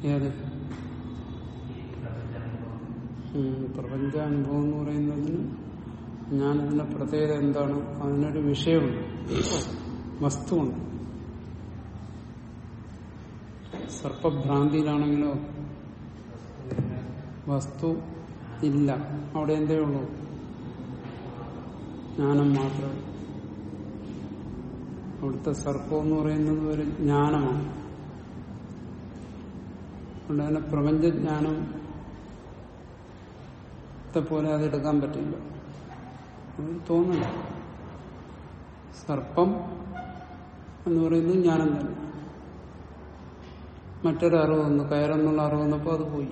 ഏത് ഉം, പ്രപഞ്ചാനുഭവം എന്ന് പറയുന്നതിന് ഞാനതിന്റെ പ്രത്യേകത എന്താണ് അതിനൊരു വിഷയമുണ്ട് വസ്തുവുണ്ട് സർപ്പഭ്രാന്തിയിലാണെങ്കിലോ വസ്തു ഇല്ല അവിടെ എന്തേ ഉള്ളൂ ജ്ഞാനം മാത്രമേ അവിടുത്തെ സർപ്പം എന്ന് പറയുന്നത് ഒരു ജ്ഞാനമാണ് അതുകൊണ്ട് തന്നെ പ്രപഞ്ചജ്ഞാനത്തെ പോലെ അത് എടുക്കാൻ പറ്റില്ല അത് തോന്നില്ല സർപ്പം എന്ന് പറയുന്നത് ജ്ഞാനം തന്നെ മറ്റൊരു അറിവ് വന്നു കയറെന്നുള്ള അറിവ് വന്നപ്പോൾ അത് പോയി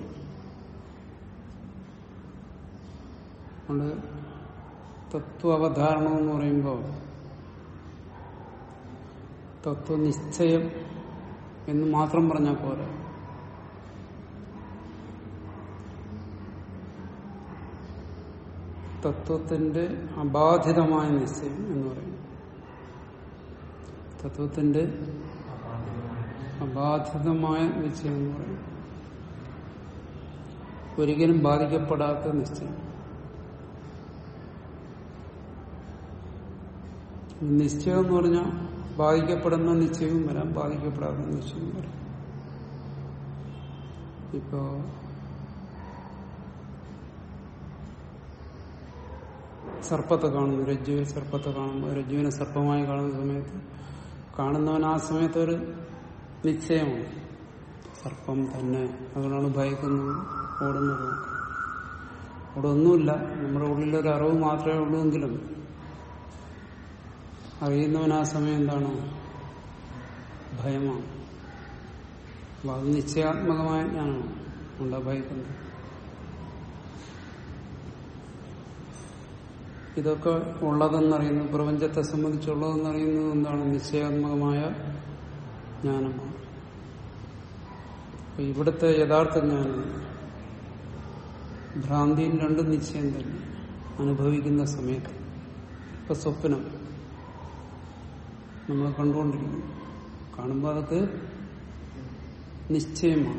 അതുകൊണ്ട് തത്വ എന്ന് പറയുമ്പോൾ തത്വനിശ്ചയം എന്ന് മാത്രം പറഞ്ഞാൽ പോരാ തത്വത്തിന്റെ അബാധിതമായ നിശ്ചയം എന്ന് പറയും തത്വത്തിന്റെ അബാധിതമായ നിശ്ചയം എന്ന് പറയും ഒരിക്കലും ബാധിക്കപ്പെടാത്ത നിശ്ചയം നിശ്ചയം എന്ന് പറഞ്ഞാൽ ബാധിക്കപ്പെടുന്ന നിശ്ചയവും വരാം ബാധിക്കപ്പെടാത്ത നിശ്ചയവും വരാം ഇപ്പോ സർപ്പത്തെ കാണുന്നു രജ്ജുവിൽ സർപ്പത്തെ കാണുമ്പോൾ രജ്ജുവിനെ സർപ്പമായി കാണുന്ന സമയത്ത് കാണുന്നവൻ ആ സമയത്ത് ഒരു നിശ്ചയമാണ് സർപ്പം തന്നെ അതുകൊണ്ടാണ് ഭയക്കുന്നത് ഓടുന്നത് അവിടെ ഒന്നുമില്ല നമ്മുടെ ഉള്ളിലൊരു അറിവ് മാത്രമേ ഉള്ളൂ എങ്കിലും അറിയുന്നവൻ ആ സമയം എന്താണ് ഭയമാണ് അപ്പൊ അത് നിശ്ചയാത്മകമായ ജ്ഞാനമാണ് ഉണ്ടാ ഭയക്കുന്നത് ഇതൊക്കെ ഉള്ളതെന്നറിയുന്നത് പ്രപഞ്ചത്തെ സംബന്ധിച്ചുള്ളതെന്നറിയുന്നത് എന്താണ് നിശ്ചയാത്മകമായ ജ്ഞാനമാണ് അപ്പൊ ഇവിടുത്തെ യഥാർത്ഥ ജ്ഞാനം ഭ്രാന്തിയും രണ്ടും നിശ്ചയം തന്നെ അനുഭവിക്കുന്ന സമയത്ത് ഇപ്പൊ സ്വപ്നം നമ്മൾ കണ്ടുകൊണ്ടിരിക്കുന്നു കാണുമ്പോൾ അതൊക്കെ നിശ്ചയമാണ്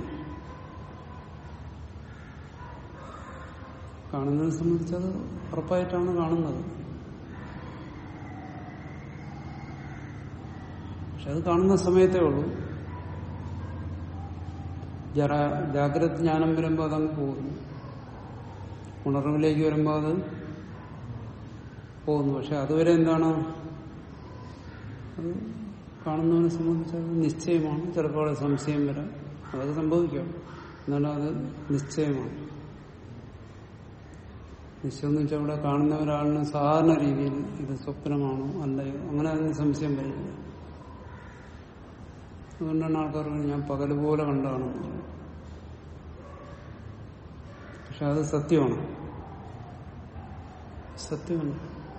കാണുന്നതിനെ സംബന്ധിച്ചത് ഉറപ്പായിട്ടാണ് കാണുന്നത് പക്ഷെ അത് കാണുന്ന സമയത്തേ ഉള്ളൂ ജറ ജാഗ്രത ജ്ഞാനം വരുമ്പോൾ അതങ്ങ് പോകുന്നു ഉണർവിലേക്ക് വരുമ്പോൾ അത് പോകുന്നു പക്ഷെ അതുവരെ എന്താണ് അത് കാണുന്നവനെ സംബന്ധിച്ച് അത് നിശ്ചയമാണ് ചിലപ്പോൾ അവിടെ സംശയം വരാം അതൊക്കെ സംഭവിക്കാം എന്നാലും അത് നിശ്ചയമാണ് നിശ്ചയം എന്ന് വെച്ചാൽ അവിടെ കാണുന്ന ഒരാളിന് സാധാരണ രീതിയിൽ ഇത് സ്വപ്നമാണോ അല്ലയോ അങ്ങനെ അതിന് സംശയം വരില്ല അതുകൊണ്ടാണ് ആൾക്കാർ പറയുന്നത് ഞാൻ പകല് പോലെ കണ്ടാണെന്ന് പറയുന്നത് പക്ഷെ അത് സത്യമാണ് സത്യമല്ല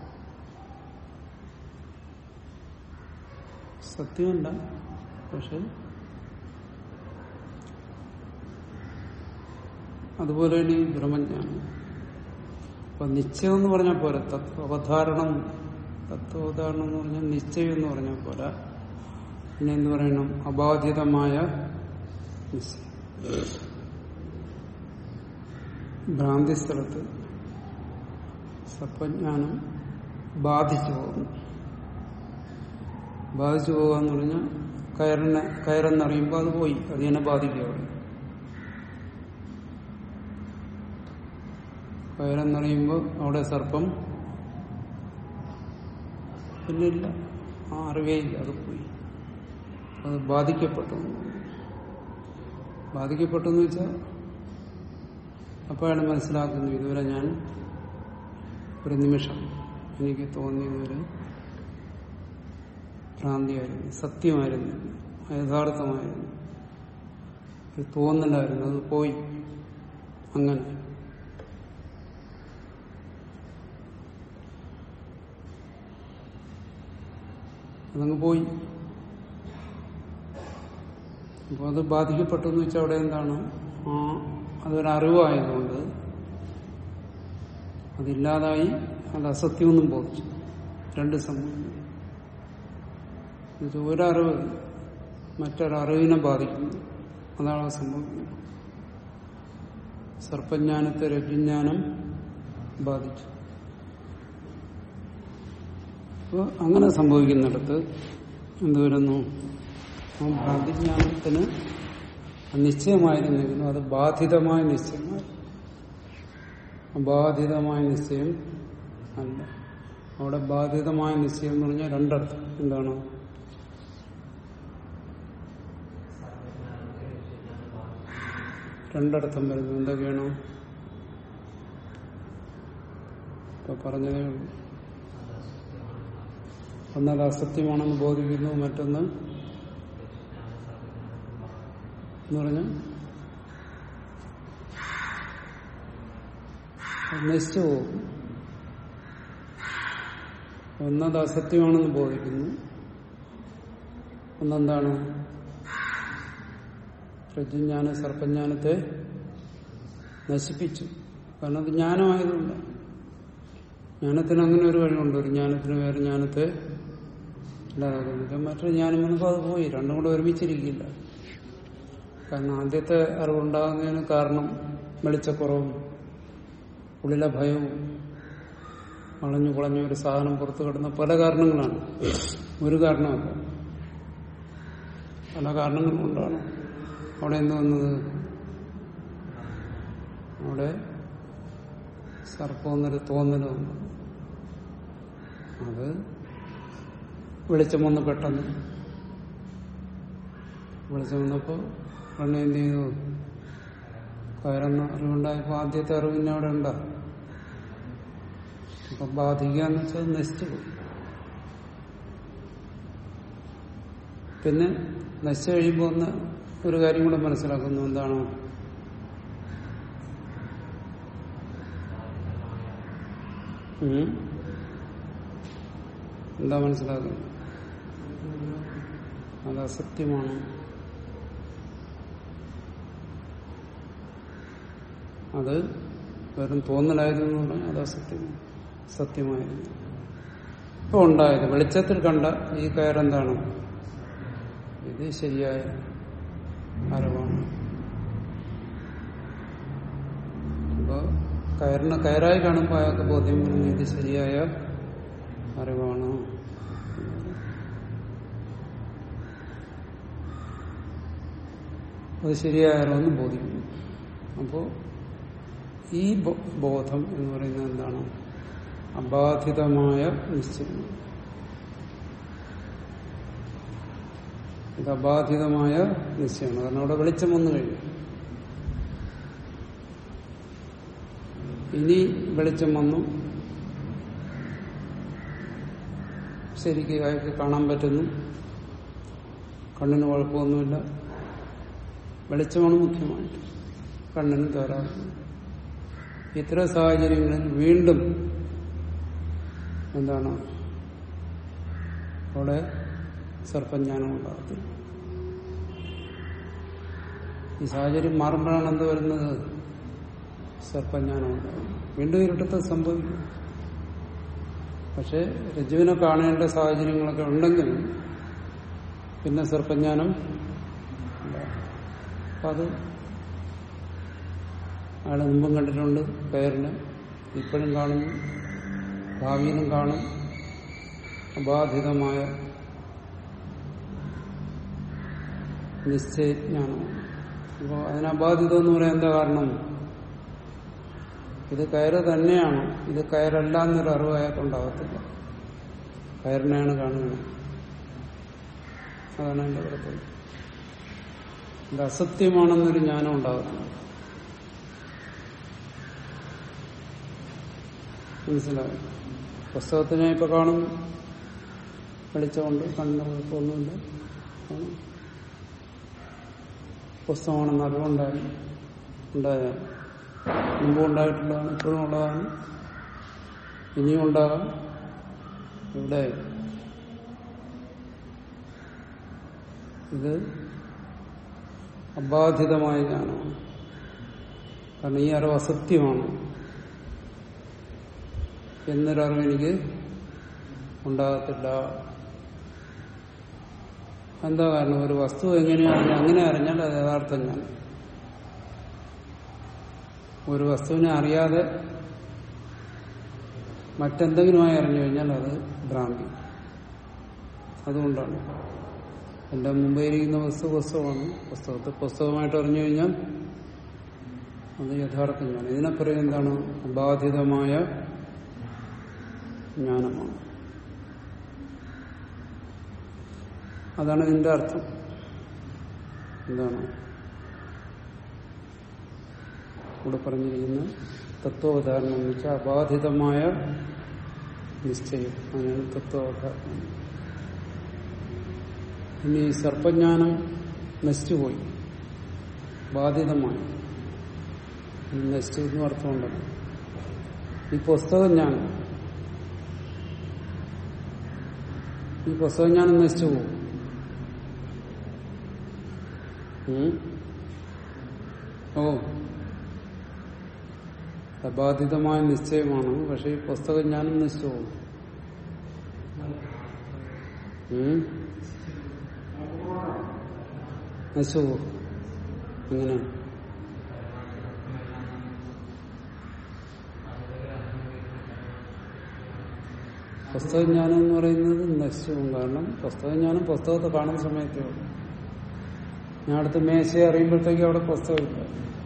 സത്യമല്ല പക്ഷെ അതുപോലെയാണ് ഈ ബ്രഹ്മജ്ഞാനം അപ്പൊ നിശ്ചയം എന്ന് പറഞ്ഞാൽ പോരാ തത്വ അവധാരണം തത്വോദാഹരണം എന്ന് പറഞ്ഞാൽ നിശ്ചയം എന്ന് പറഞ്ഞാൽ പോരാ പിന്നെ എന്ത് പറയണം അബാധിതമായ നിശ്ചയം ഭ്രാന്തി സ്ഥലത്ത് സത്വജ്ഞാനം ബാധിച്ചു പോകുന്നു ബാധിച്ചു പോകുക എന്ന് പറഞ്ഞാൽ കയറിനെ കയറെന്നറിയുമ്പോൾ അത് പോയി അത് തന്നെ ബാധിക്കുക അവിടെ കയറെന്നറിയുമ്പോൾ അവിടെ സർപ്പം പിന്നില്ല ആ അറിവേ ഇല്ല അത് പോയി അത് ബാധിക്കപ്പെട്ടു ബാധിക്കപ്പെട്ടു എന്ന് വെച്ചാൽ അപ്പോഴാണ് മനസ്സിലാക്കുന്നത് ഇതുവരെ ഞാൻ ഒരു നിമിഷം എനിക്ക് തോന്നിയതൊരു ഭ്രാന്തിയായിരുന്നു സത്യമായിരുന്നു യഥാർത്ഥമായിരുന്നു ഒരു തോന്നലായിരുന്നു അത് പോയി അങ്ങനെ അതങ്ങ് പോയി അപ്പോൾ അത് ബാധിക്കപ്പെട്ടു എന്ന് വെച്ചാൽ അവിടെ എന്താണ് ആ അതൊരു അറിവായതുകൊണ്ട് അതില്ലാതായി അത് അസത്യമെന്നും ബോധിച്ചു രണ്ട് സംഭവം എന്നുവെച്ചാൽ ഒരറിവ് മറ്റൊരറിവിനെ ബാധിക്കുന്നു അതാണ് സംഭവിക്കുന്നത് സർപ്പജ്ഞാനത്തെ രജ്ഞാനം ബാധിച്ചു അപ്പോൾ അങ്ങനെ സംഭവിക്കുന്നിടത്ത് എന്ത് വരുന്നു ആ ഭ്രാന്തിജ്ഞാനത്തിന് നിശ്ചയമായിരുന്നെങ്കിലും അത് ബാധിതമായ നിശ്ചയമായി അബാധിതമായ നിശ്ചയം അല്ല അവിടെ ബാധിതമായ നിശ്ചയം എന്ന് പറഞ്ഞാൽ രണ്ടർത്ഥം എന്താണ് രണ്ടർത്ഥം വരുന്നു എന്തൊക്കെയാണ് ഇപ്പൊ പറഞ്ഞതേ ഉള്ളൂ ഒന്നത് അസത്യമാണെന്ന് ബോധിക്കുന്നു മറ്റൊന്ന് എന്ന് പറഞ്ഞ നശിച്ചു പോകും ഒന്നത് അസത്യമാണെന്ന് ബോധിക്കുന്നു ഒന്നെന്താണ് രജ്ജുജ്ഞാന സർപ്പജ്ഞാനത്തെ നശിപ്പിച്ചു കാരണം അത് ജ്ഞാനമായതുകൊണ്ട് ജ്ഞാനത്തിന് അങ്ങനെ ഒരു കഴിവുണ്ട് ഒരു ജ്ഞാനത്തിന് വേറെ ജ്ഞാനത്തെ ഇല്ലാതാക്കുന്നില്ല മറ്റൊരു ജ്ഞാനം വന്നപ്പോൾ അത് പോയി രണ്ടും കൂടെ ഒരുമിച്ചിരിക്കില്ല കാരണം ആദ്യത്തെ അറിവുണ്ടാകുന്നതിന് കാരണം വെളിച്ചക്കുറവും ഉള്ളിലെ ഭയവും വളഞ്ഞു കുളഞ്ഞ ഒരു സാധനം പുറത്തു കിടന്ന പല കാരണങ്ങളാണ് ഒരു കാരണമല്ല പല കാരണങ്ങൾ കൊണ്ടാണ് അവിടെ എന്ത് വന്നത് അവിടെ സർപ്പം എന്നൊരു തോന്നല് വന്നു അത് വെളിച്ചം വന്ന് പെട്ടെന്ന് വെളിച്ചം വന്നപ്പോ ഉടനെ എന്ത് ചെയ്തു കയറുന്ന അറിവുണ്ടായപ്പോ ആദ്യത്തെ അറിവ് പിന്നെ അവിടെ ഉണ്ടാ അപ്പൊ ബാധിക്കാന്ന് വെച്ചാൽ നശിച്ചു പോയി പിന്നെ നശിച്ചു കഴിയുമ്പോൾ ഒന്ന് ഒരു കാര്യം കൂടെ മനസ്സിലാക്കുന്നു എന്താണ് ഉം? എന്താ മനസ്സിലാക്കുന്നത് അത് അസത്യമാണ് അത് വെറും തോന്നലായിരുന്നു എന്ന് പറഞ്ഞാൽ അത് അസത്യമാണ് സത്യമായിരുന്നു ഇപ്പൊ ഉണ്ടായത് വെളിച്ചത്തിൽ കണ്ട ഈ കയറെന്താണ് ഇത് ശരിയായ അറിവാണ് അപ്പൊ കയറിന് കയറായി കാണുമ്പോൾ അയാൾക്ക് ബോധ്യം വരുന്നു ഇത് ശരിയായ അറിവാണ് അത് ശരിയായ അറിവെന്ന് ബോധിക്കുന്നു അപ്പോ ഈ ബോ- ബോധം എന്ന് പറയുന്നത് എന്താണ് അബാധിതമായ നിശ്ചയം ഇത് അബാധിതമായ നിശ്ചയമാണ് കാരണം അവിടെ വെളിച്ചം വന്നു കഴിഞ്ഞു ഇനി വെളിച്ചം വന്നു ശരിക്ക് അയാൾക്ക് കാണാൻ പറ്റുന്നു കണ്ണിന് കുഴപ്പമൊന്നുമില്ല വെളിച്ചമാണ് മുഖ്യമായിട്ട് കണ്ണിന് തകരാറ് ഇത്തരം സാഹചര്യങ്ങളിൽ വീണ്ടും എന്താണ് അവിടെ സർപ്പജ്ഞാനം ഉണ്ടാകത്തില്ല ഈ സാഹചര്യം മാറുമ്പോഴാണ് എന്ത് വരുന്നത് സർപ്പജ്ഞാനം ഉണ്ടാകും വീണ്ടും ഇരുട്ടത്ത് സംഭവിക്കും പക്ഷെ രജുവിനെ കാണേണ്ട സാഹചര്യങ്ങളൊക്കെ ഉണ്ടെങ്കിൽ പിന്നെ സർപ്പജ്ഞാനം ഉണ്ടാകും. അപ്പൊ അത് അയാൾ മുമ്പും കണ്ടിട്ടുണ്ട് കയറിന് ഇപ്പോഴും കാണുന്നു ഭാവിയിലും കാണും അബാധിതമായ നിശ്ചയജ്ഞാനമാണ് അപ്പോൾ അതിന് അബാധിതം എന്ന് പറയാൻ എന്താ കാരണം ഇത് കയറ് തന്നെയാണ് ഇത് കയറല്ല എന്നൊരു അറിവ് അയാൾക്കുണ്ടാകത്തില്ല കയറിനെയാണ് കാണുന്നത് അതാണ് എന്റെ പ്രത്യേകത ഇത് അസത്യമാണെന്നൊരു ജ്ഞാനം ഉണ്ടാകുന്നു മനസ്സിലായി പുസ്തകത്തിനെ ഇപ്പൊ കാണുന്നു വെളിച്ചമുണ്ട് കണ്ണിന് കുഴപ്പമൊന്നുമില്ല കാണും. പുസ്തകമാണെന്ന് അറിവുണ്ടായി ഉണ്ടായ മുമ്പ് ഉണ്ടായിട്ടുള്ളതാണ് ഇപ്പോഴും ഉള്ളതാണ് ഇനിയും ഉണ്ടാകാം ഇവിടെ ഇത് അബാധിതമായ ജ്ഞാനമാണ് കാരണം ഈ അറിവ് അസത്യമാണ് എന്നൊരറിവ് എനിക്ക് ഉണ്ടാകത്തില്ല എന്താ കാരണം ഒരു വസ്തു എങ്ങനെയാണ് അങ്ങനെ അറിഞ്ഞാൽ അത് യഥാർത്ഥ ജ്ഞാനം ഒരു വസ്തുവിനെ അറിയാതെ മറ്റെന്തെങ്കിലുമായി അറിഞ്ഞു കഴിഞ്ഞാൽ അത് ഭ്രാന്തി അതുകൊണ്ടാണ് എന്റെ മുമ്പേ ഇരിക്കുന്ന വസ്തു പുസ്തകമാണ് പുസ്തകത്തെ പുസ്തകമായിട്ട് അറിഞ്ഞു കഴിഞ്ഞാൽ അത് യഥാർത്ഥ ജ്ഞാനം ഇതിനെ പറയും എന്താണ് അബാധിതമായ ജ്ഞാനമാണ് അതാണ് ഇതിന്റെ അർത്ഥം എന്താണ് ഇവിടെ പറഞ്ഞിരിക്കുന്ന തത്വോദാഹരണം എന്ന് വെച്ചാൽ അബാധിതമായ നിശ്ചയം അങ്ങനെയാണ് തത്വോദാഹരണം ഇനി സർപ്പജ്ഞാനം നശിച്ചുപോയി ബാധിതമായി നശിച്ചു എന്ന് അർത്ഥമുണ്ടല്ലോ ഈ പുസ്തകജ്ഞാനം ഈ പുസ്തകജ്ഞാനം നശിച്ചു പോകും ഉം? ഓ അബാധിതമായ നിശ്ചയമാണ് പക്ഷെ ഈ പുസ്തകജ്ഞാനം നശിച്ചു പോകും ഉം? നശിച്ചു പോകും എങ്ങനെ പുസ്തകജ്ഞാനം എന്ന് പറയുന്നത് നശിച്ചു പോകും കാരണം പുസ്തകജ്ഞാനം പുസ്തകത്തെ കാണുന്ന സമയത്തേ ഉള്ളൂ ഞാൻ അടുത്ത് മേശയെ അറിയുമ്പോഴത്തേക്ക് അവിടെ പുസ്തകമില്ല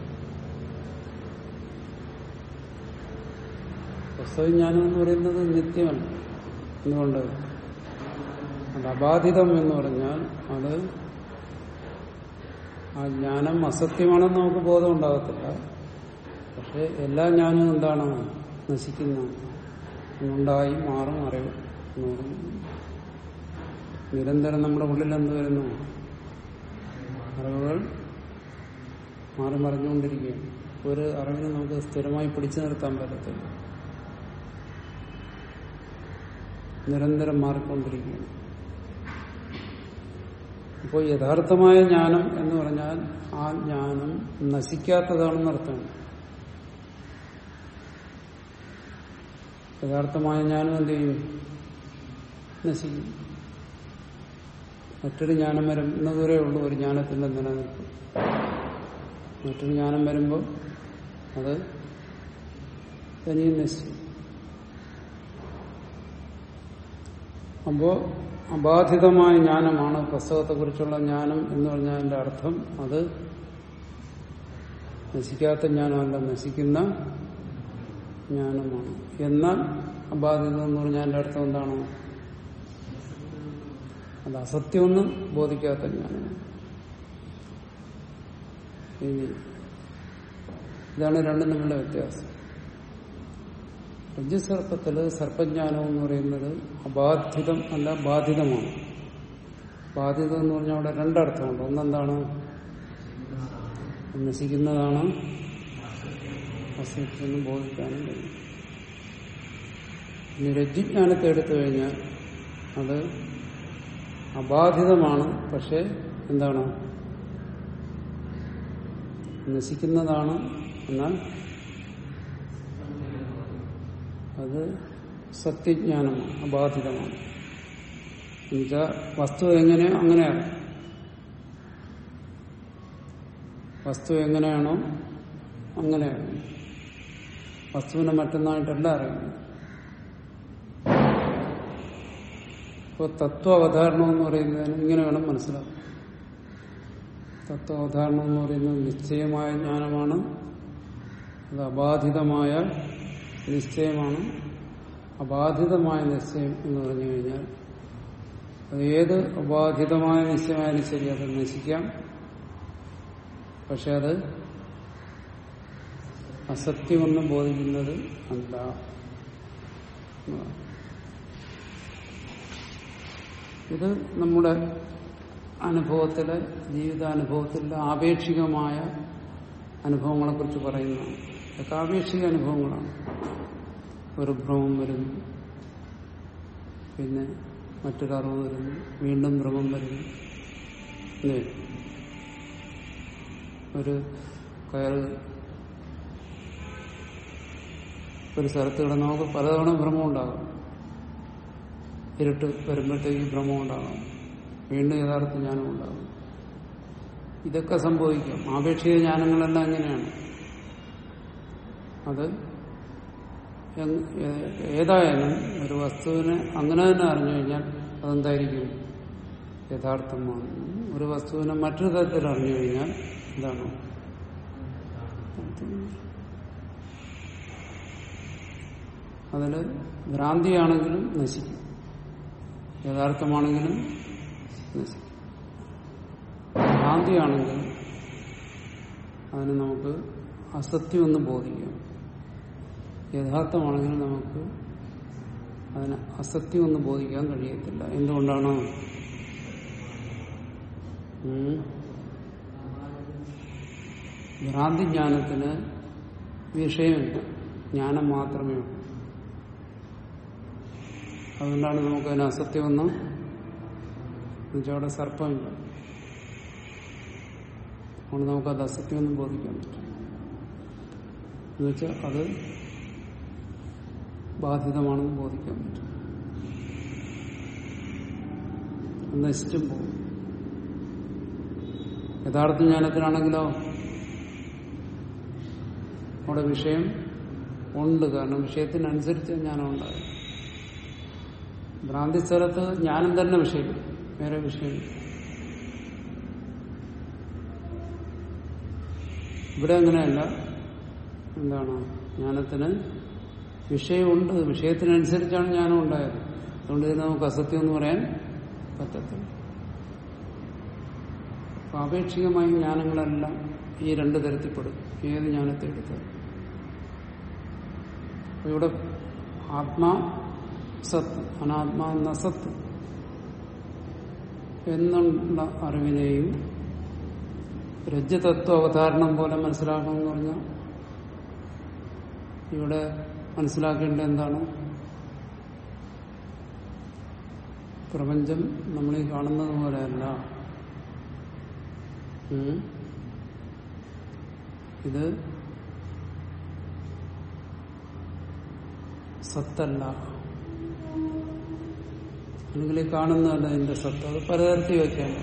പുസ്തകജ്ഞാനം എന്ന് പറയുന്നത് നിത്യമല്ല എന്തുകൊണ്ട് അത് അബാധിതം എന്ന് പറഞ്ഞാൽ അത് ആ ജ്ഞാനം അസത്യമാണെന്ന് നമുക്ക് ബോധം ഉണ്ടാകത്തില്ല പക്ഷെ എല്ലാ ജ്ഞാനവും എന്താണ് നശിക്കുന്ന ഉണ്ടായി മാറും അറിവ് എന്ന് പറയുന്നു നിരന്തരം നമ്മുടെ ഉള്ളിൽ എന്ത് വരുന്നു അറിവുകൾ മാറി മറിഞ്ഞുകൊണ്ടിരിക്കുകയാണ് ഒരു അറിവിനെ നമുക്ക് സ്ഥിരമായി പിടിച്ചു നിർത്താൻ പറ്റത്തില്ല നിരന്തരം മാറിക്കൊണ്ടിരിക്കുകയാണ് അപ്പോൾ യഥാർത്ഥമായ ജ്ഞാനം എന്ന് പറഞ്ഞാൽ ആ ജ്ഞാനം നശിക്കാത്തതാണെന്ന് അർത്ഥമാണ് യഥാർത്ഥമായ ജ്ഞാനം എന്ത് ചെയ്യും നശിക്കും മറ്റൊരു ജ്ഞാനം വരുന്നതുവരെ ഉള്ളൂ ഒരു ജ്ഞാനത്തിന്റെ നിലനിൽപ്പ് മറ്റൊരു ജ്ഞാനം വരുമ്പോൾ അത് തനിയും നശിക്കും അപ്പോ അബാധിതമായ ജ്ഞാനമാണ് പുസ്തകത്തെക്കുറിച്ചുള്ള ജ്ഞാനം എന്ന് പറഞ്ഞാൽ അതിന്റെ അർത്ഥം അത് നശിക്കാത്ത ജ്ഞാനമല്ല നശിക്കുന്ന ജ്ഞാനമാണ് എന്നാൽ അബാധിതം എന്ന് പറഞ്ഞാൽ അതിന്റെ അർത്ഥം എന്താണ് അത് അസത്യമൊന്നും ബോധിക്കാത്ത ജ്ഞാനമാണ് ഇനി ഇതാണ് രണ്ടും തമ്മിലുള്ള വ്യത്യാസം രജ്ജുസർപ്പത്തില് സർപ്പജ്ഞാനം എന്ന് പറയുന്നത് അബാധിതം അല്ല ബാധിതമാണ് ബാധിതം എന്ന് പറഞ്ഞാൽ അവിടെ രണ്ടർത്ഥമുണ്ട് ഒന്നെന്താണ് നശിക്കുന്നതാണ് അസത്യം ബോധിക്കാനും കഴിയും ഇനി രജ്ജുജ്ഞാനത്തെ എടുത്തു കഴിഞ്ഞാൽ അത് അബാധിതമാണ് പക്ഷെ എന്താണ് നശിക്കുന്നതാണ് എന്നാൽ അത് സത്യജ്ഞാനമാണ് അബാധിതമാണ് എന്നുവെച്ചാൽ വസ്തു എങ്ങനെയോ അങ്ങനെയാണ് വസ്തു എങ്ങനെയാണോ അങ്ങനെയാണ് വസ്തുവിനെ മറ്റൊന്നായിട്ടല്ല അറിയുന്നത് ഇപ്പോൾ തത്വാവധാരണം എന്ന് പറയുന്നതിന് ഇങ്ങനെ വേണം മനസ്സിലാക്കാം തത്വാവധാരണം എന്ന് പറയുന്നത് നിശ്ചയമായ ജ്ഞാനമാണ് അത് അബാധിതമായ നിശ്ചയമാണ് അബാധിതമായ നിശ്ചയം എന്ന് പറഞ്ഞു കഴിഞ്ഞാൽ അത് ഏത് അബാധിതമായ നിശ്ചയമായാലും ശരി അത് നശിക്കാം പക്ഷെ അത് അസത്യമൊന്നും ബോധിക്കുന്നത് അല്ല എന്നതാണ്. ഇത് നമ്മുടെ അനുഭവത്തിലെ ജീവിതാനുഭവത്തിലെ ആപേക്ഷികമായ അനുഭവങ്ങളെ കുറിച്ച് പറയുന്നതാണ് ഇതൊക്കെ ആപേക്ഷിക അനുഭവങ്ങളാണ് ഒരു ഭ്രമം വരുന്നു പിന്നെ മറ്റൊരറിവ് വരുന്നു വീണ്ടും ഭ്രമം വരുന്നു അല്ലേ ഒരു കയറ് ഒരു സ്ഥലത്ത് കിടന്ന് നമുക്ക് പലതവണ ഭ്രമം ഉണ്ടാകും ഇരുട്ട് വരുമ്പോഴത്തേക്ക് ഭ്രമം ഉണ്ടാകാം വീണ്ടും യഥാർത്ഥ ജ്ഞാനം ഉണ്ടാകും ഇതൊക്കെ സംഭവിക്കും ആപേക്ഷിക ജ്ഞാനങ്ങളെല്ലാം ഇങ്ങനെയാണ് അത് എങ്- ഏ- ഏതായാലും ഒരു വസ്തുവിനെ അങ്ങനെ തന്നെ അറിഞ്ഞു കഴിഞ്ഞാൽ അതെന്തായിരിക്കും യഥാർത്ഥമാണ് ഒരു വസ്തുവിനെ മറ്റൊരു തരത്തിൽ അറിഞ്ഞു കഴിഞ്ഞാൽ എന്താണ് അതിൽ ഭ്രാന്തിയാണെങ്കിലും നശിക്കും യഥാർത്ഥമാണെങ്കിലും നശിക്കും ഭ്രാന്തിയാണെങ്കിൽ അതിന് നമുക്ക് അസത്യമെന്ന് ബോധിക്കാം യഥാർത്ഥമാണെങ്കിൽ നമുക്ക് അതിന് അസത്യമൊന്ന് ബോധിക്കാൻ കഴിയത്തില്ല എന്തുകൊണ്ടാണ് ഉം. ഭ്രാന്തി ജ്ഞാനത്തിന് വിഷയമില്ല ജ്ഞാനം മാത്രമേ ഉള്ളൂ അതുകൊണ്ടാണ് നമുക്കതിന് അസത്യമെന്ന് എന്നുവെച്ചാൽ അവിടെ സർപ്പമില്ല അതുകൊണ്ട് നമുക്കത് അസത്യമെന്നും ബോധിക്കാൻ പറ്റും എന്നുവെച്ചാൽ അത് ബാധിതമാണെന്ന് ബോധിക്കാൻ പറ്റും അത് നശിച്ചും പോകും യഥാർത്ഥ ജ്ഞാനത്തിനാണെങ്കിലോ അവിടെ വിഷയം ഉണ്ട് കാരണം വിഷയത്തിനനുസരിച്ച് ജ്ഞാനം ഉണ്ടാകും ഭ്രാന്തി സ്ഥലത്ത് ജ്ഞാനം തന്നെ വിഷയം വേറെ വിഷയം ഇവിടെ അങ്ങനെയല്ല എന്താണ് ജ്ഞാനത്തിന് വിഷയമുണ്ട് വിഷയത്തിനനുസരിച്ചാണ് ജ്ഞാനം ഉണ്ടായത് അതുകൊണ്ട് തന്നെ നമുക്ക് അസത്യം എന്ന് പറയാൻ പറ്റത്തില്ല അപ്പൊ ആപേക്ഷികമായ ജ്ഞാനങ്ങളെല്ലാം ഈ രണ്ട് തരത്തിൽപ്പെടും ഏത് ജ്ഞാനത്തെ എടുത്താൽ അപ്പൊ ഇവിടെ ആത്മാ സത്ത് അനാത്മാ നസത്ത് എന്നുള്ള അറിവിനെയും രജ്ജതത്വ അവതാരണം പോലെ മനസ്സിലാക്കണമെന്ന് പറഞ്ഞാൽ ഇവിടെ മനസ്സിലാക്കേണ്ടത് എന്താണ് പ്രപഞ്ചം നമ്മളീ കാണുന്നത് പോലെയല്ല ഉം. ഇത് സത്തല്ല അല്ലെങ്കിൽ ഈ കാണുന്നതല്ല ഇതിന്റെ സത്ത് അത് പലതരത്തിൽ വയ്ക്കാൻ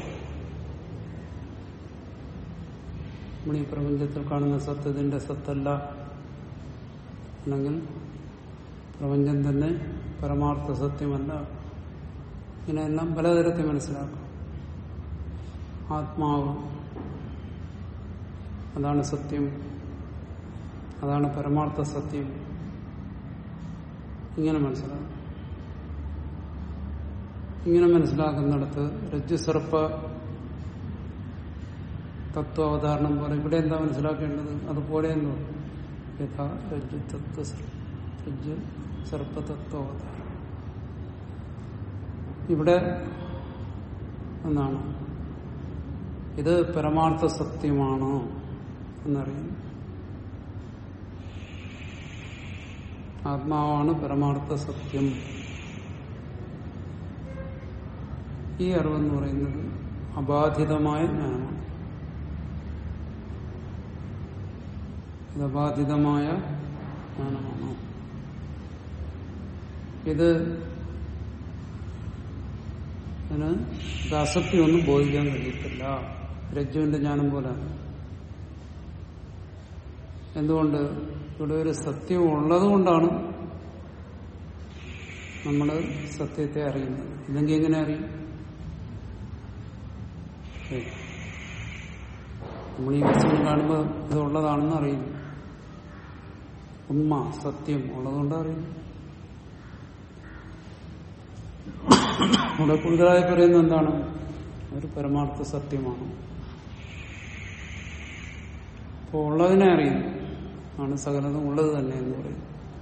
നമ്മൾ ഈ പ്രപഞ്ചത്തിൽ കാണുന്ന സത്ത് ഇതിന്റെ സത്തല്ല അല്ലെങ്കിൽ പ്രപഞ്ചം തന്നെ പരമാർത്ഥ സത്യമല്ല ഇങ്ങനെയെല്ലാം പലതരത്തിൽ മനസ്സിലാക്കും ആത്മാവ് അതാണ് സത്യം അതാണ് പരമാർത്ഥ സത്യം ഇങ്ങനെ മനസ്സിലാക്കും ഇങ്ങനെ മനസ്സിലാക്കുന്നിടത്ത് രജ്ജുസർപ്പ തത്വാവതാരണം പോലെ ഇവിടെ എന്താ മനസ്സിലാക്കേണ്ടത് അതുപോലെ എന്ന് പറയും. യഥാ രജ്ജു തത്വ രജ്ജു സർപ്പതത്വാവതാരം ഇവിടെ എന്നാണ് ഇത് പരമാർത്ഥ സത്യമാണ് എന്നറിയുന്നു ആത്മാവാണ് പരമാർത്ഥ സത്യം ഈ അറിവെന്ന് പറയുന്നത് അബാധിതമായ ജ്ഞാനമാണ് ഇത് അബാധിതമായ ജ്ഞാനമാണ് ഇത് ഇതിന് ദാസക്തി ഒന്നും ബോധിക്കാൻ കഴിയത്തില്ല രജ്ജുവിന്റെ ജ്ഞാനം പോലെ എന്തുകൊണ്ട് ഇവിടെ ഒരു സത്യം ഉള്ളത് കൊണ്ടാണ് നമ്മൾ സത്യത്തെ അറിയുന്നത് ഇല്ലെങ്കിൽ എങ്ങനെ അറിയും ഏ. നമ്മൾ ഈ വസ്തുവിനെ കാണുമ്പോൾ ഇത് ഉള്ളതാണെന്ന് അറിയുന്നു ഉണ്മ സത്യം ഉള്ളതുകൊണ്ട് അറിയുന്നു ഇവിടെ കൂടുതലായി പറയുന്നത് എന്താണ് ഒരു പരമാർത്ഥ സത്യമാണ് അപ്പോൾ ഉള്ളതിനെ അറിയുന്നു ആണ് സകലതും ഉള്ളത് തന്നെ എന്ന് പറയും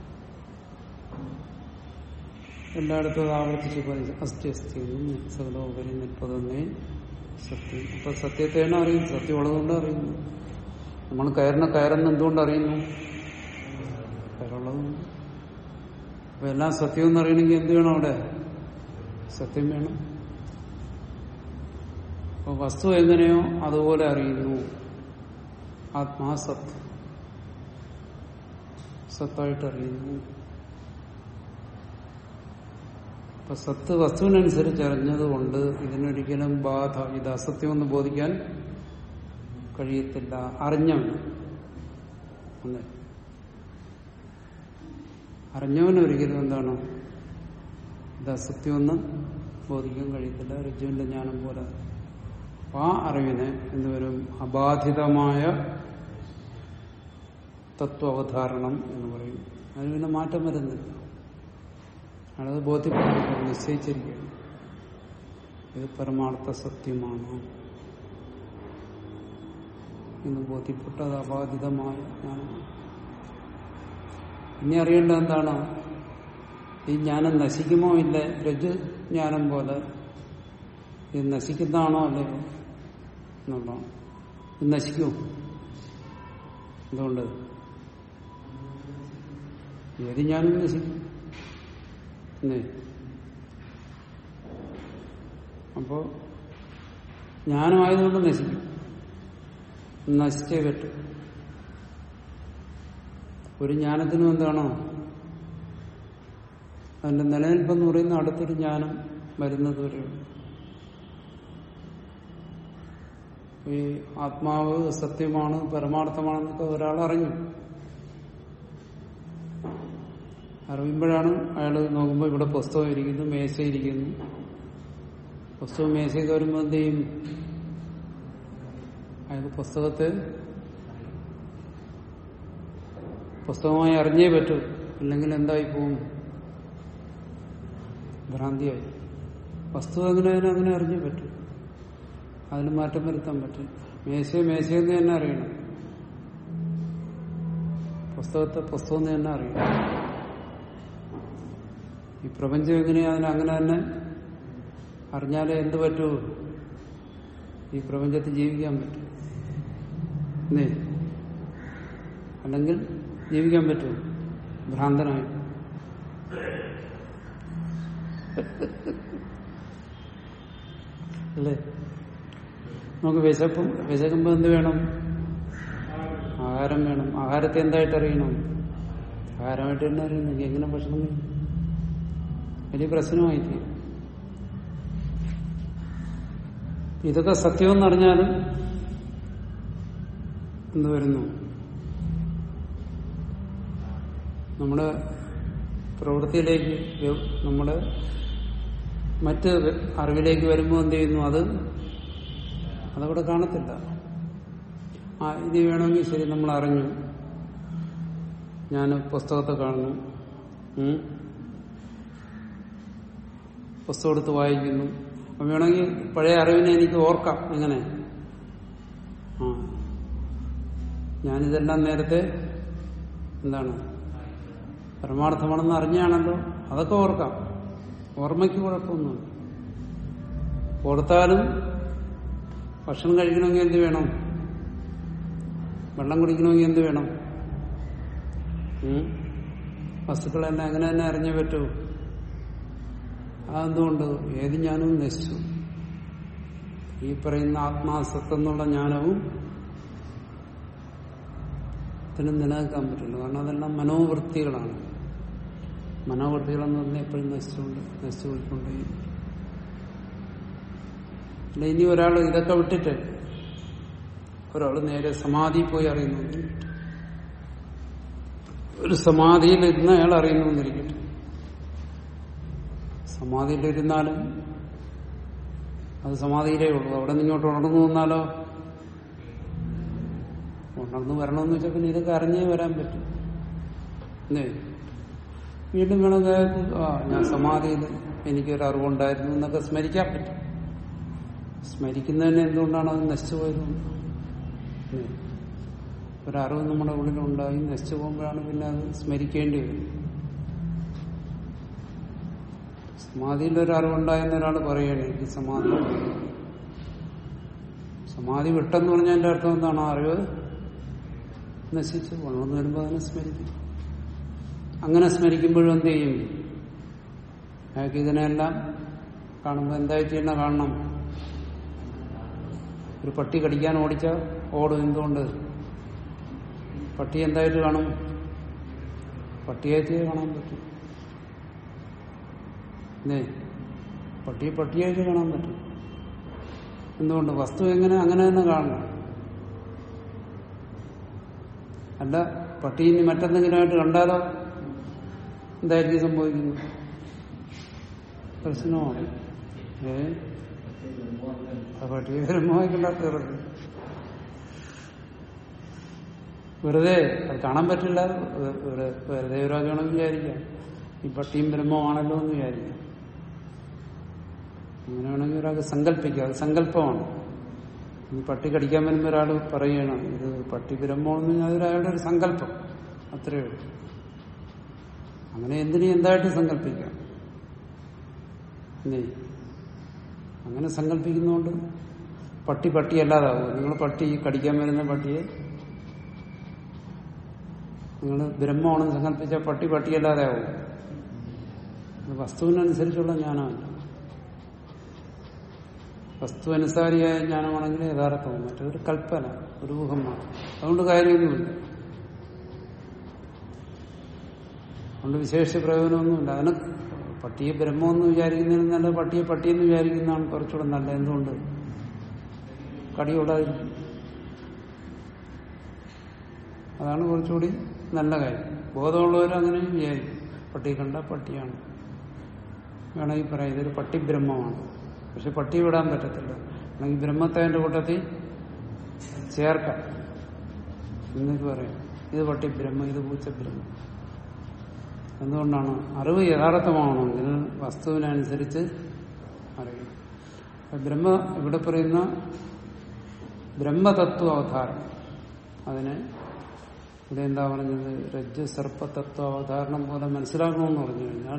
എല്ലായിടത്തും അത് ആവർത്തിച്ച് പറയും അസ്ഥി അസ്ഥി എന്നും സകലോപരി നിൽപ്പതെന്നേ സത്യം അപ്പൊ സത്യത്തെയാണ് അറിയുന്നത് സത്യം ഉള്ളതുകൊണ്ട് അറിയുന്നു നമ്മൾ കയറിന കയറുന്ന എന്തുകൊണ്ട് അറിയുന്നു കയറുള്ളതുകൊണ്ട് അപ്പൊ എല്ലാം സത്യം എന്ന് അറിയണമെങ്കിൽ എന്ത് വേണം അവിടെ സത്യം വേണം അപ്പൊ വസ്തു എങ്ങനെയോ അതുപോലെ അറിയുന്നു ആത്മാ സത്ത് സത്തായിട്ട് അറിയുന്നു അപ്പൊ സത്ത് വസ്തുവിനനുസരിച്ച് അറിഞ്ഞതുകൊണ്ട് ഇതിനൊരിക്കലും ബാധ ഇത് അസത്യമെന്ന് ബോധിക്കാൻ കഴിയത്തില്ല അറിഞ്ഞവൻ അല്ലേ അറിഞ്ഞവനൊരിക്കലും എന്താണ് ഇത് അസത്യമെന്ന് ബോധിക്കാൻ കഴിയത്തില്ല രജ്ജുവിന്റെ ജ്ഞാനം പോലെ അപ്പൊ ആ അറിവിനെ എന്തുവരും അബാധിതമായ തത്വവധാരണം എന്ന് പറയും അതിന് പിന്നെ മാറ്റം വരുന്നില്ല അയാളത് ബോധ്യപ്പെട്ടിരിക്കുകയാണ് നിശ്ചയിച്ചിരിക്കുകയാണ് ഇത് പരമാർത്ഥ സത്യമാണ് എന്ന് ബോധ്യപ്പെട്ടത് അബാധിതമായ ജ്ഞാനമാണ് ഇനി അറിയേണ്ടത് എന്താണ് ഈ ജ്ഞാനം നശിക്കുമോ ഇല്ല രജു ജ്ഞാനം പോലെ ഇത് നശിക്കുന്നതാണോ അല്ലയോ എന്നുള്ളതാണ് ഇത് നശിക്കുമോ എന്തുകൊണ്ട് ഏത് ജ്ഞാനം നശിക്കും അല്ലേ അപ്പോ ജ്ഞാനമായതുകൊണ്ട് നശിക്കും നശിച്ചേ പറ്റും ഒരു ജ്ഞാനത്തിനും എന്താണോ അതിന്റെ നിലനിൽപ്പെന്ന് പറയുന്ന അടുത്തൊരു ജ്ഞാനം വരുന്നത് വരെയാണ് ഈ ആത്മാവ് സത്യമാണ് പരമാർത്ഥമാണെന്നൊക്കെ ഒരാൾ അറിഞ്ഞു അറിയുമ്പോഴാണ് അയാൾ നോക്കുമ്പോൾ ഇവിടെ പുസ്തകം ഇരിക്കുന്നു മേശ ഇരിക്കുന്നു പുസ്തകം മേശയൊക്കെ വരുമ്പോൾ എന്ത് ചെയ്യും അയാൾക്ക് പുസ്തകത്തെ പുസ്തകമായി അറിഞ്ഞേ പറ്റൂ ഇല്ലെങ്കിൽ എന്തായി പോവും ഭ്രാന്തിയായി വസ്തു അങ്ങനെ അതിനെ അങ്ങനെ അറിഞ്ഞേ പറ്റൂ അതിന് മാറ്റം വരുത്താൻ പറ്റും മേശയെ മേശയെന്ന് തന്നെ അറിയണം പുസ്തകത്തെ പുസ്തകം എന്ന് തന്നെ അറിയണം ഈ പ്രപഞ്ചം എങ്ങനെയാ അതിനെ അങ്ങനെ തന്നെ അറിഞ്ഞാലേ എന്ത് പറ്റൂ ഈ പ്രപഞ്ചത്തിൽ ജീവിക്കാൻ പറ്റും അല്ലേ അല്ലെങ്കിൽ ജീവിക്കാൻ പറ്റൂ ഭ്രാന്തനായി അല്ലേ നമുക്ക് വിശപ്പും വിശക്കുമ്പോ എന്ത് വേണം ആഹാരം വേണം ആഹാരത്തെ എന്തായിട്ട് അറിയണം ആഹാരമായിട്ട് തന്നെ അറിയണം എങ്ങനെ ഭക്ഷണം കഴിക്കും? വലിയ പ്രശ്നമായി തീരും ഇതൊക്കെ സത്യമെന്ന് അറിഞ്ഞാലും എന്ത് വരുന്നു നമ്മുടെ പ്രവൃത്തിയിലേക്ക് വ്യ- നമ്മുടെ മറ്റ് അറിവിലേക്ക് വരുമ്പോൾ എന്ത് ചെയ്യുന്നു അത് അതവിടെ കാണത്തില്ല ആ ഇത് വേണമെങ്കിൽ ശരി നമ്മൾ അറിഞ്ഞു ഞാൻ പുസ്തകത്തെ കാണുന്നു ഉം. പുസ്തകം എടുത്ത് വായിക്കുന്നു അപ്പൊ വേണമെങ്കിൽ പഴയ അറിവിനെ എനിക്ക് ഓർക്കാം എങ്ങനെ ആ ഞാനിതെല്ലാം നേരത്തെ എന്താണ് പരമാർത്ഥമാണെന്ന് അറിഞ്ഞാണല്ലോ അതൊക്കെ ഓർക്കാം ഓർമ്മയ്ക്ക് കുഴപ്പമൊന്നുമില്ല ഓർത്താലും ഭക്ഷണം കഴിക്കണമെങ്കിൽ എന്ത് വേണം വെള്ളം കുടിക്കണമെങ്കിൽ എന്ത് വേണം ഉം? വസ്തുക്കളെല്ലാം അങ്ങനെ തന്നെ അറിഞ്ഞേ പറ്റൂ അതെന്തുകൊണ്ട് ഏത് ജ്ഞാനവും നശിച്ചു ഈ പറയുന്ന ആത്മാസത്തെന്നുള്ള ജ്ഞാനവും ഇതിന് നിലനിൽക്കാൻ പറ്റില്ല കാരണം അതെല്ലാം മനോവൃത്തികളാണ് മനോവൃത്തികളെന്ന് പറഞ്ഞാൽ എപ്പോഴും നശിച്ചുകൊണ്ട് നശിച്ചുകൊണ്ടിരിക്കൊണ്ടേ അല്ല ഇനി ഒരാൾ ഇതൊക്കെ വിട്ടിട്ട് ഒരാൾ നേരെ സമാധി പോയി അറിയുന്നു ഒരു സമാധിയിൽ ഇരുന്ന് അയാൾ അറിയുന്നു എന്നിരിക്കട്ടെ സമാധിയിലിരുന്നാലും അത് സമാധിയിലേ ഉള്ളൂ അവിടെ നിന്ന് ഇങ്ങോട്ട് ഉണർന്നു വന്നാലോ ഉണർന്നു വരണമെന്ന് വെച്ചാൽ പിന്നെ ഇതൊക്കെ അറിഞ്ഞേ വരാൻ പറ്റും അല്ലേ വീണ്ടും വേണമെങ്കിൽ അയാൾക്ക് ആ ഞാൻ സമാധിയിൽ എനിക്കൊരു അറിവുണ്ടായിരുന്നു എന്നൊക്കെ സ്മരിക്കാൻ പറ്റും സ്മരിക്കുന്നതിന് എന്തുകൊണ്ടാണ് അത് നശിച്ചു പോയത് അല്ലേ? ഒരറിവ് നമ്മുടെ ഉള്ളിലുണ്ടായി നശിച്ചു പോകുമ്പോഴാണ് പിന്നെ അത് സ്മരിക്കേണ്ടി വരും സമാധിയിൽ ഒരു അറിവുണ്ടായെന്ന് ഒരാൾ പറയുകയാണ് എനിക്ക് സമാധി ഉണ്ട്. സമാധി വിട്ടെന്ന് പറഞ്ഞാൽ എന്റെ അർത്ഥം എന്താണ് ആ അറിവ് നശിച്ചു വളർന്നു വരുമ്പോൾ അതിനെ സ്മരിക്കും അങ്ങനെ സ്മരിക്കുമ്പോഴും എന്ത് ചെയ്യും അയാൾക്ക് ഇതിനെല്ലാം കാണുമ്പോൾ എന്തായിട്ട് തന്നെ കാണണം ഒരു പട്ടി കടിക്കാൻ ഓടിച്ച ഓടും എന്തുകൊണ്ട് പട്ടി എന്തായിട്ട് കാണും പട്ടിയായിട്ട് കാണാൻ പറ്റും ഇല്ലേ പട്ടിയെ പട്ടിയായിട്ട് കാണാൻ പറ്റും എന്തുകൊണ്ട് വസ്തു എങ്ങനെ അങ്ങനെ തന്നെ കാണണം അല്ല പട്ടി ഇനി മറ്റെന്തെങ്കിലുമായിട്ട് കണ്ടാലോ എന്തായിരിക്കും സംഭവിക്കുന്നത് പ്രശ്നമാണ് ഏ ആ പട്ടിയെ ബ്രഹ്മമായി കണ്ടാൽ വെറുതെ അത് കാണാൻ പറ്റില്ല വെ- വെറുതെ വെറുതെ ഒരാൾക്ക് വേണമെങ്കിൽ വിചാരിക്കാം ഈ പട്ടിയും ബ്രഹ്മമാണല്ലോ എന്ന് വിചാരിക്കാം അങ്ങനെ വേണമെങ്കിൽ ഒരാൾക്ക് സങ്കല്പിക്കാം അത് സങ്കല്പമാണ് ഈ പട്ടി കടിക്കാൻ വരുമ്പോൾ ഒരാൾ പറയണം ഇത് പട്ടി ബ്രഹ്മമാണെന്ന് പറഞ്ഞാൽ അതൊരു അയാളുടെ ഒരു സങ്കല്പം അത്രയേ ഉള്ളൂ അങ്ങനെ എന്തിനും എന്തായിട്ട് സങ്കല്പിക്കാം ഇല്ലേ അങ്ങനെ സങ്കല്പിക്കുന്നതുകൊണ്ട് പട്ടി പട്ടി അല്ലാതാവും നിങ്ങൾ പട്ടി കടിക്കാൻ വരുന്ന പട്ടിയെ നിങ്ങൾ ബ്രഹ്മമാണെന്ന് സങ്കല്പിച്ച പട്ടി പട്ടിയല്ലാതെ ആവും അത് വസ്തുവിനനുസരിച്ചുള്ള ജ്ഞാനമല്ല വസ്തു അനുസാരിയായ ജ്ഞാനമാണെങ്കിൽ യഥാർത്ഥവും മറ്റൊരു കൽപ്പന ഒരു ഊഹം മാത്രം അതുകൊണ്ട് കാര്യമൊന്നുമില്ല അതുകൊണ്ട് വിശേഷ പ്രയോജനമൊന്നുമില്ല അതിന് പട്ടിയെ ബ്രഹ്മമെന്ന് വിചാരിക്കുന്നതിന് നല്ല പട്ടിയെ പട്ടിയെന്ന് വിചാരിക്കുന്നതാണ് കുറച്ചുകൂടെ നല്ല എന്തുകൊണ്ട് കടിയോടാതിരിക്കും അതാണ് കുറച്ചുകൂടി നല്ല കാര്യം ബോധമുള്ളവർ അങ്ങനെ വിചാരിക്കും പട്ടി കണ്ട പട്ടിയാണ് വേണമെങ്കിൽ പറയാം ഇതൊരു പട്ടി ബ്രഹ്മമാണ് പക്ഷെ പട്ടി വിടാൻ പറ്റത്തില്ല അല്ലെങ്കിൽ ബ്രഹ്മത്തെ അതിന്റെ കൂട്ടത്തിൽ ചേർക്കാം എന്നിട്ട് പറയാം ഇത് പട്ടി ബ്രഹ്മം ഇത് പൂച്ച ബ്രഹ്മം എന്തുകൊണ്ടാണ് അറിവ് യഥാർത്ഥമാണെങ്കിൽ വസ്തുവിനനുസരിച്ച് അറിയും അപ്പൊ ബ്രഹ്മ ഇവിടെ പറയുന്ന ബ്രഹ്മതത്വ അവതാരം അതിനെ ഇവിടെ എന്താ പറഞ്ഞത് രജ്ജു സർപ്പതത്വ അവതാരണം പോലെ മനസ്സിലാക്കണമെന്ന് പറഞ്ഞു കഴിഞ്ഞാൽ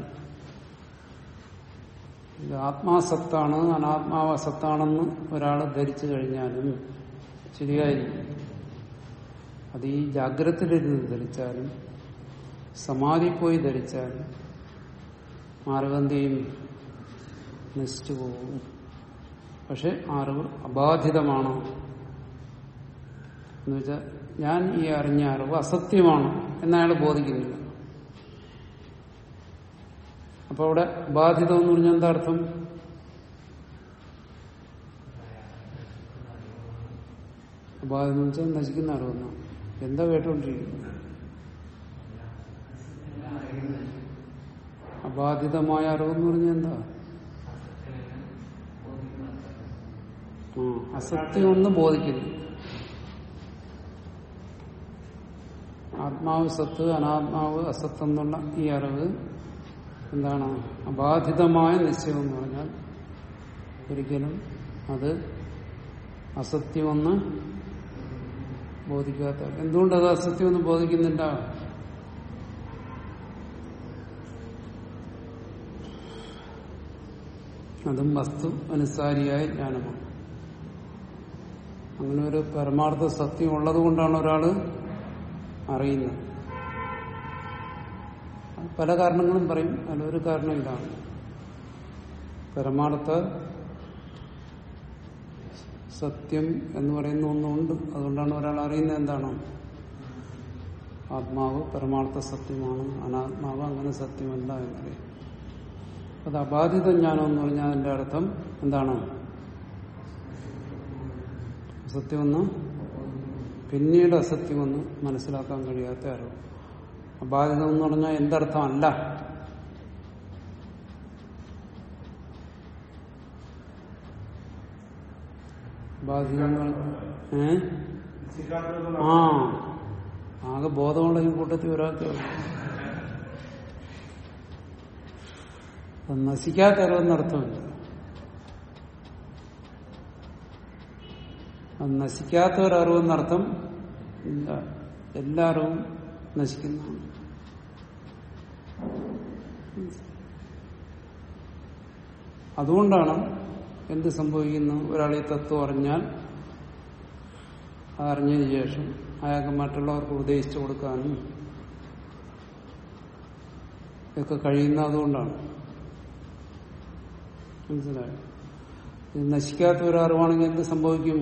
ഇത് ആത്മാസത്താണ് അനാത്മാവസത്താണെന്ന് ഒരാൾ ധരിച്ചു കഴിഞ്ഞാലും ശരിയായിരിക്കും അത് ഈ ജാഗ്രതയിലിരുന്ന് ധരിച്ചാലും സമാധി പോയി ധരിച്ചാലും അറിവന്തിയും നശിച്ചു പോകും പക്ഷെ അറിവ് അബാധിതമാണോ എന്ന് വെച്ചാൽ ഞാൻ ഈ അറിഞ്ഞ അറിവ് അസത്യമാണ് എന്നയാൾ ബോധിക്കുന്നില്ല അപ്പൊ അവിടെ ബാധിതം എന്ന് പറഞ്ഞാൽ എന്താ അർത്ഥം അബാധിതം എന്ന് വെച്ചാൽ നശിക്കുന്ന അറിവെന്നാ എന്താ കേട്ടോണ്ടിരിക്കുന്നത് അബാധിതമായ അറിവെന്ന് പറഞ്ഞാൽ എന്താ ആ അസത്യം ഒന്നും ബോധിക്കുന്നു ആത്മാവ് സത്ത് അനാത്മാവ് അസത്ത് എന്നുള്ള ഈ അറിവ് എന്താണ് അബാധിതമായ നിശ്ചയം എന്ന് പറഞ്ഞാൽ ഒരിക്കലും അത് അസത്യമെന്ന് ബോധിക്കാത്ത എന്തുകൊണ്ടത് അസത്യമെന്ന് ബോധിക്കുന്നില്ല അതും വസ്തു അനുസാരിയായ ജ്ഞാനമാണ് അങ്ങനെ ഒരു പരമാർത്ഥ സത്യം ഉള്ളത് കൊണ്ടാണ് ഒരാള് അറിയുന്നത് അത് പല കാരണങ്ങളും പറയും അതിലൊരു കാരണം ഇതാണ് പരമാർത്ഥ സത്യം എന്ന് പറയുന്ന ഒന്നുണ്ട് അതുകൊണ്ടാണ് ഒരാൾ അറിയുന്നത് എന്താണ് ആത്മാവ് പരമാർത്ഥ സത്യമാണ് അനാത്മാവ് അങ്ങനെ സത്യമല്ല എന്നറിയാം അത് അബാധിത ജ്ഞാനം എന്ന് പറഞ്ഞാൽ അതിന്റെ അർത്ഥം എന്താണ് അസത്യമെന്ന് പിന്നീട് അസത്യമെന്ന് മനസ്സിലാക്കാൻ കഴിയാത്ത അറിവ് അബാധിതം എന്ന് പറഞ്ഞാൽ എന്തർത്ഥമല്ല ബാധിതം ഏ ആ ആകെ ബോധമുള്ള ഈ കൂട്ടത്തിൽ ഒരാൾക്ക് അത് നശിക്കാത്ത അറിവെന്നർത്ഥമില്ല അത് നശിക്കാത്ത ഒരു അറിവെന്നർത്ഥം ഇല്ല എല്ലാ അറിവും നശിക്കുന്നതാണ് അതുകൊണ്ടാണ് എന്ത് സംഭവിക്കുന്നു ഒരാൾ ഈ തത്വം അറിഞ്ഞാൽ അതറിഞ്ഞതിന് ശേഷം അയാൾക്ക് മറ്റുള്ളവർക്ക് ഉപദേശിച്ചു കൊടുക്കാനും ഒക്കെ കഴിയുന്ന അതുകൊണ്ടാണ് മനസ്സിലായോ ഇത് നശിക്കാത്ത ഒരു അറിവാണെങ്കിൽ എന്ത് സംഭവിക്കും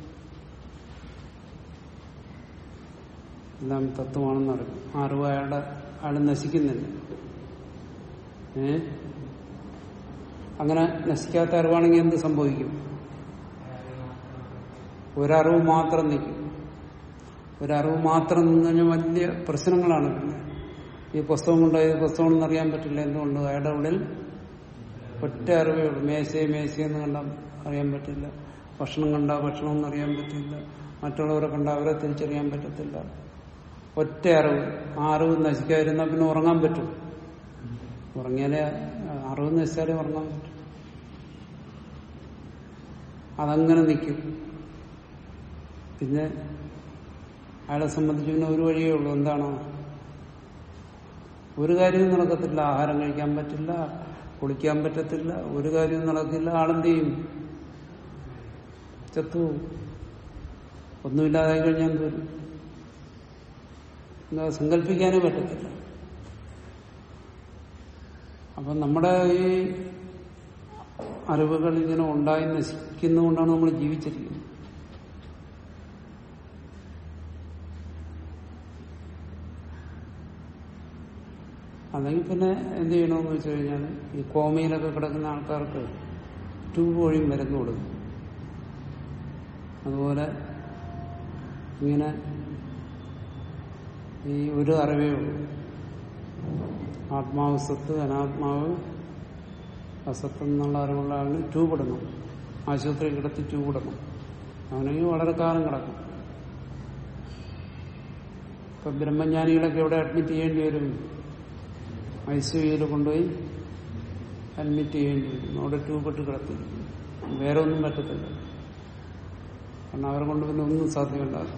എല്ലാം തത്വമാണെന്ന് അറിയും ആ അറിവ് അയാളുടെ അയാൾ നശിക്കുന്നില്ല ഏ അങ്ങനെ നശിക്കാത്ത അറിവാണെങ്കിൽ എന്ത് സംഭവിക്കും ഒരറിവ് മാത്രം നിൽക്കും ഒരറിവ് മാത്രം നിന്ന് കഴിഞ്ഞാൽ വലിയ പ്രശ്നങ്ങളാണ് പിന്നെ ഈ പുസ്തകം കൊണ്ട് ഏത് പുസ്തകം അറിയാൻ പറ്റില്ല എന്തുകൊണ്ട് അയാളുടെ ഉള്ളിൽ ഒറ്റ അറിവേ ഉള്ളൂ മേശയെ മേശയെന്ന് കണ്ടാൽ അറിയാൻ പറ്റില്ല ഭക്ഷണം കണ്ടാൽ ഭക്ഷണം ഒന്നും അറിയാൻ പറ്റില്ല മറ്റുള്ളവരെ കണ്ടാൽ അവരെ തിരിച്ചറിയാൻ പറ്റത്തില്ല ഒറ്റ അറിവ് ആ അറിവ് നശിക്കാതിരുന്നാൽ പിന്നെ ഉറങ്ങാൻ പറ്റും ഉറങ്ങിയാലേ അറിവ് നശിച്ചാലേ ഉറങ്ങാൻ പറ്റും അതങ്ങനെ നിൽക്കും പിന്നെ അയാളെ സംബന്ധിച്ച് പിന്നെ ഒരു വഴിയേ ഉള്ളൂ എന്താണ് ഒരു കാര്യവും നടക്കത്തില്ല ആഹാരം കഴിക്കാൻ പറ്റില്ല കുളിക്കാൻ പറ്റത്തില്ല ഒരു കാര്യവും നടക്കില്ല ആളെന്ത് ചെയ്യും ചത്തു ഒന്നുമില്ലാതായി കഴിഞ്ഞാൽ എന്ത് വരും എന്താ സങ്കല്പിക്കാനേ പറ്റത്തില്ല അപ്പൊ നമ്മുടെ ഈ അറിവുകൾ ഇങ്ങനെ ഉണ്ടായി നശിക്കുന്നതുകൊണ്ടാണ് നമ്മൾ ജീവിച്ചിരിക്കുന്നത് അല്ലെങ്കിൽ പിന്നെ എന്ത് ചെയ്യണമെന്ന് വെച്ച് കഴിഞ്ഞാൽ ഈ കോമയിലൊക്കെ കിടക്കുന്ന ആൾക്കാർക്ക് ട്യൂബ് വഴിയും മരുന്ന് കൊടുക്കും അതുപോലെ ഇങ്ങനെ ഈ ഒരു അറിവേ ഉള്ളൂ ആത്മാവ് സത്ത് അനാത്മാവ് അസത്ത് എന്നുള്ള അറിവുള്ള ആളിന് ട്യൂബ് ഇടണം ആശുപത്രി കിടത്തി ട്യൂബ് ഇടണം അവനെങ്കിൽ വളരെ കാലം കിടക്കും ഇപ്പൊ ബ്രഹ്മജ്ഞാനികളൊക്കെ എവിടെ അഡ്മിറ്റ് ചെയ്യേണ്ടി വരും ഐ സി യുയിൽ കൊണ്ടുപോയി അഡ്മിറ്റ് ചെയ്യേണ്ടി വരും അവിടെ ട്യൂബ് ഇട്ട് കിടത്തി വേറെ ഒന്നും പറ്റത്തില്ല കാരണം അവരെ കൊണ്ട് പിന്നെ ഒന്നും സാധ്യമല്ലാതെ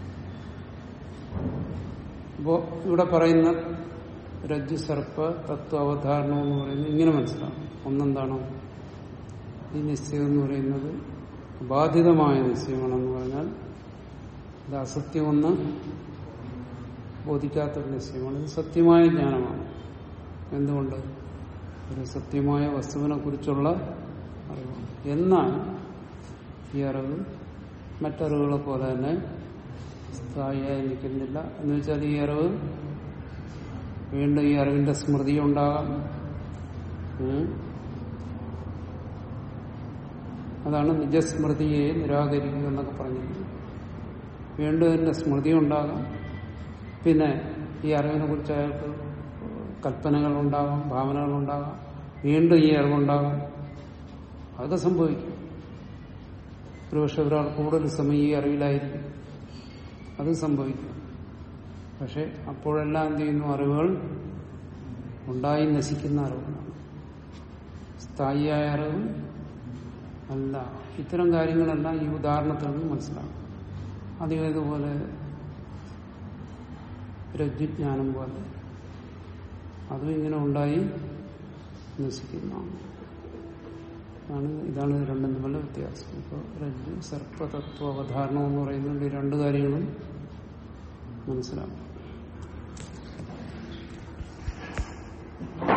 അപ്പോ ഇവിടെ പറയുന്ന രജ്ജു സർപ്പ തത്വ അവധാരണം എന്ന് പറയുന്നത് ഇങ്ങനെ മനസ്സിലാവും ഒന്നെന്താണോ ഈ നിശ്ചയം എന്ന് പറയുന്നത് ബാധിതമായ നിശ്ചയമാണെന്ന് പറഞ്ഞാൽ ഇത് അസത്യമെന്ന് ബോധിക്കാത്തൊരു നിശ്ചയമാണ് ഇത് സത്യമായ ജ്ഞാനമാണ് എന്തുകൊണ്ട് ഒരു സത്യമായ വസ്തുവിനെ കുറിച്ചുള്ള അറിവാണ് എന്നാൽ ഈ അറിവ് മറ്ററിവുകളെ പോലെ തന്നെ സ്ഥായിയായി നിൽക്കുന്നില്ല എന്ന് വെച്ചാൽ ഈ അറിവ് വീണ്ടും ഈ അറിവിന്റെ സ്മൃതി ഉണ്ടാകാം ഉം. അതാണ് നിജസ്മൃതിയെ നിരാകരിക്കുക എന്നൊക്കെ പറഞ്ഞിരിക്കുന്നത് വീണ്ടും ഇതിന്റെ സ്മൃതി ഉണ്ടാകാം പിന്നെ ഈ അറിവിനെ കുറിച്ച് അയാൾക്ക് കൽപ്പനകൾ ഉണ്ടാകാം ഭാവനകൾ ഉണ്ടാകാം വീണ്ടും ഈ അറിവുണ്ടാകാം അതൊക്കെ സംഭവിക്കും ഒരുപക്ഷെ ഒരാൾ കൂടുതൽ സമയം ഈ അറിവിലായിരിക്കും അത് സംഭവിക്കും പക്ഷെ അപ്പോഴെല്ലാം എന്ത് ചെയ്യുന്നു അറിവുകൾ ഉണ്ടായി നശിക്കുന്ന അറിവുകളാണ് സ്ഥായിയായ അറിവ് അല്ല ഇത്തരം കാര്യങ്ങളെല്ലാം ഈ ഉദാഹരണത്തിൽ നിന്ന് മനസ്സിലാക്കും അധികം ഇതുപോലെ രജ്ഞാനം പോലെ അതും ഇങ്ങനെ ഉണ്ടായി നശിക്കുന്നതാണ് ആണ് ഇതാണ് ഇത് രണ്ടും തമ്മിലുള്ള വ്യത്യാസം ഇപ്പോൾ രജ്ജു സർപ്പതത്വ അവധാരണം എന്ന് പറയുന്നുണ്ട് ഈ രണ്ട് കാര്യങ്ങളും മനസ്സിലാക്കും